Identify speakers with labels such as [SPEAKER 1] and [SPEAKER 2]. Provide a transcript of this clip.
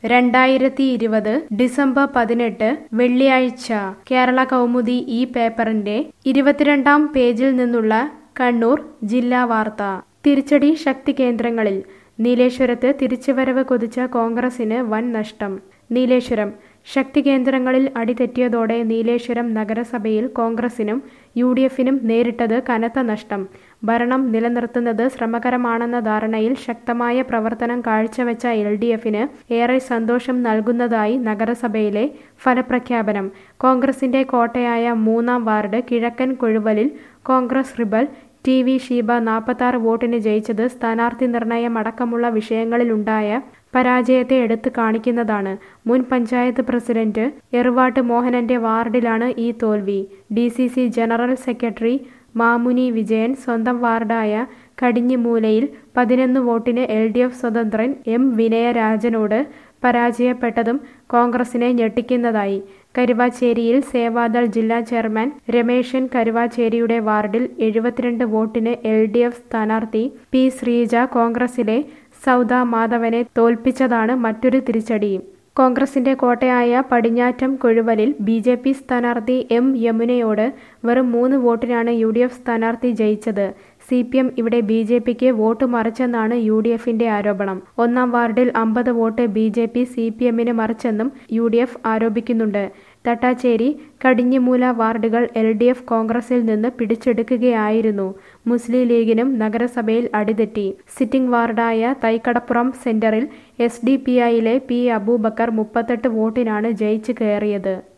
[SPEAKER 1] രണ്ടായിരത്തി ഇരുപത് ഡിസംബർ പതിനെട്ട് വെള്ളിയാഴ്ച കേരള കൗമുദി ഈ പേപ്പറിന്റെ ഇരുപത്തിരണ്ടാം പേജിൽ നിന്നുള്ള കണ്ണൂർ ജില്ലാ വാർത്ത തിരിച്ചടി ശക്തി കേന്ദ്രങ്ങളിൽ നീലേശ്വരത്ത് തിരിച്ചുവരവ് കൊതിച്ച കോൺഗ്രസിന് വൻ നഷ്ടം നീലേശ്വരം ശക്തി കേന്ദ്രങ്ങളിൽ അടിതെറ്റിയതോടെ നീലേശ്വരം നഗരസഭയിൽ കോൺഗ്രസിനും യു ഡി എഫിനും നേരിട്ടത് കനത്ത നഷ്ടം ഭരണം നിലനിർത്തുന്നത് ശ്രമകരമാണെന്ന ധാരണയിൽ ശക്തമായ പ്രവർത്തനം കാഴ്ചവെച്ച എൽ ഡി എഫിന് ഏറെ സന്തോഷം നൽകുന്നതായി നഗരസഭയിലെ ഫലപ്രഖ്യാപനം കോൺഗ്രസിന്റെ കോട്ടയായ മൂന്നാം വാർഡ് കിഴക്കൻ കൊഴുവലിൽ Congress rebel T V Sheeba നാൽപ്പത്താറ് വോട്ടിന് ജയിച്ചത് സ്ഥാനാർത്ഥി നിർണയം അടക്കമുള്ള വിഷയങ്ങളിലുണ്ടായ പരാജയത്തെ എടുത്തു കാണിക്കുന്നതാണ് മുൻ പഞ്ചായത്ത് പ്രസിഡന്റ് എറുവാട്ട് മോഹനന്റെ വാർഡിലാണ് ഈ തോൽവി D C C general secretary Mamuni Vijayan സ്വന്തം വാർഡായ കടിഞ്ഞിമൂലയിൽ പതിനൊന്ന് വോട്ടിന് എൽ ഡി എഫ് സ്വതന്ത്രൻ എം വിനയരാജനോട് പരാജയപ്പെട്ടതും കോൺഗ്രസിനെ ഞെട്ടിക്കുന്നതായി കരുവാച്ചേരിയിൽ സേവാദൾ ജില്ലാ ചെയർമാൻ രമേശൻ കരുവാച്ചേരിയുടെ വാർഡിൽ എഴുപത്തിരണ്ട് വോട്ടിന് എൽ ഡി എഫ് സ്ഥാനാർത്ഥി പി ശ്രീജ കോൺഗ്രസിലെ സൗദ മാധവനെ തോൽപ്പിച്ചതാണ് മറ്റൊരു തിരിച്ചടി കോൺഗ്രസിന്റെ കോട്ടയായ പടിഞ്ഞാറ്റം കൊഴുവലിൽ ബി ജെ പി സ്ഥാനാർത്ഥി എം യമുനയോട് വെറും മൂന്ന് വോട്ടിനാണ് യു ഡി എഫ് സ്ഥാനാർത്ഥി ജയിച്ചത് സി പി എം ഇവിടെ ബി ജെ പിക്ക് വോട്ട് മറിച്ചെന്നാണ് യു ഡി എഫിന്റെ ആരോപണം ഒന്നാം വാർഡിൽ അമ്പത് vote B J P C P എമ്മിന് മറിച്ചെന്നും യു ഡി എഫ് ആരോപിക്കുന്നുണ്ട് തട്ടാച്ചേരി കടിഞ്ഞിമൂല വാർഡുകൾ എൽ ഡി എഫ് കോൺഗ്രസിൽ നിന്ന് പിടിച്ചെടുക്കുകയായിരുന്നു മുസ്ലിം ലീഗിനും നഗരസഭയിൽ അടിതെറ്റി സിറ്റിംഗ് വാർഡായ തൈക്കടപ്പുറം സെന്ററിൽ എസ് ഡി പി ഐയിലെ പി അബൂബക്കർ മുപ്പത്തെട്ട് വോട്ടിനാണ് ജയിച്ചു കയറിയത്